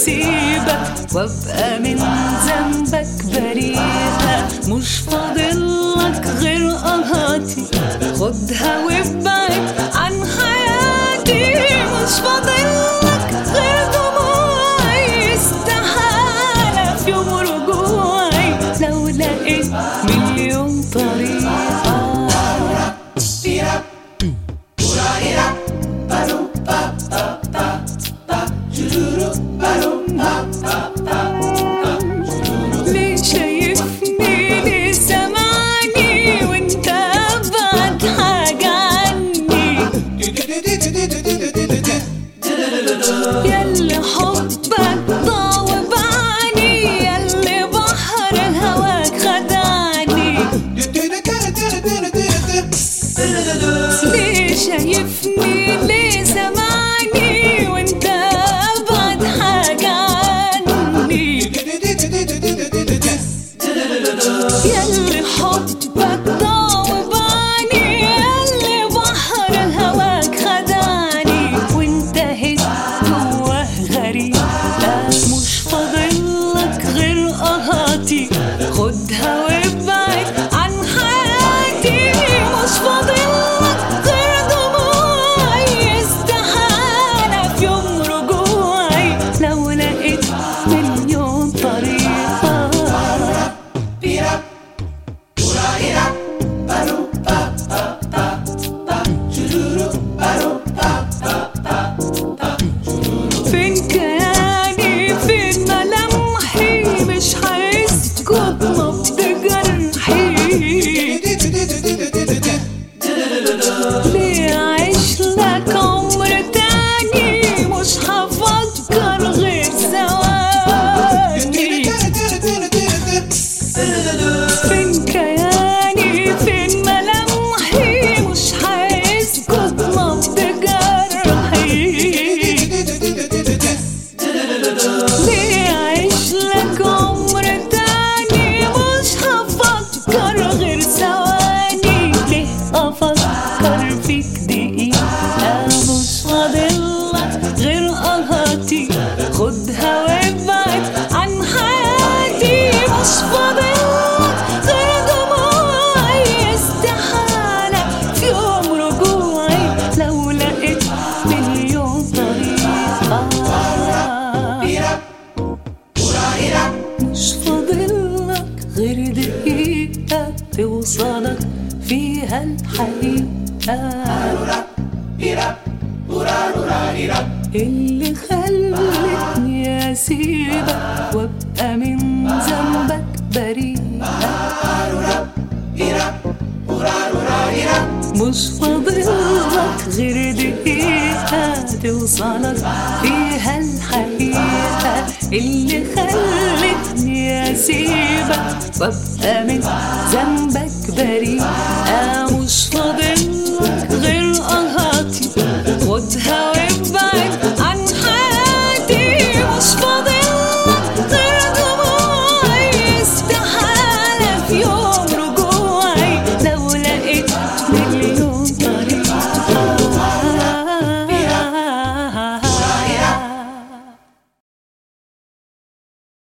اسيبك وابقى من ذنبك بريئة مش فاضلك غير قهاتي خدها وابعد عن حياتي مش فاضلك غير دموعي استحالة في يوم رجوعي لو لقيت مليون طريقة ليه شايفني ليه سامعني وانت ابعد حاجة عني ياللي حبك ضاوب عني ياللي بحر هواك خدعني ليه شايفني ليه سامعني وانت ابعد حاجة عني ياللي حبك ضاوب عني ياللي بحر هواك خدعني وانتهيت جواه غريب لا مش فاضلك غير قهاتي خدها وابعد عن حياتي مش فاضلك غير دموعي استحالة في يوم رجوعي لو لقيت مليون طريقة فين كياني فين ملامحي مش هيسكت نبض جرحي ليه أعيش لك عمر تاني مش هفكر غير ثواني فين كياني فين ملامحي مش هيسكت نبض جرحي ليه أعيش لك عمر تاني مش هفكر غير ثواني ليه أفكر فيك دقيقة مش فاضلك غير قهاتي خدها وابعد عن حياتي مش فاضلك غير دموعي استحالة في يوم رجوعي لو لقيت مليون طريقة مش فاضلك غير دقيقة توصلك فيها الحقيقة اللي خلتني أسيبك وأبقى من ذنبك بريئة مش فاضلك غير دقيقة توصلك فيها الحقيقة اللي خلتني أسيبك وأبقى من ذنبك بريئة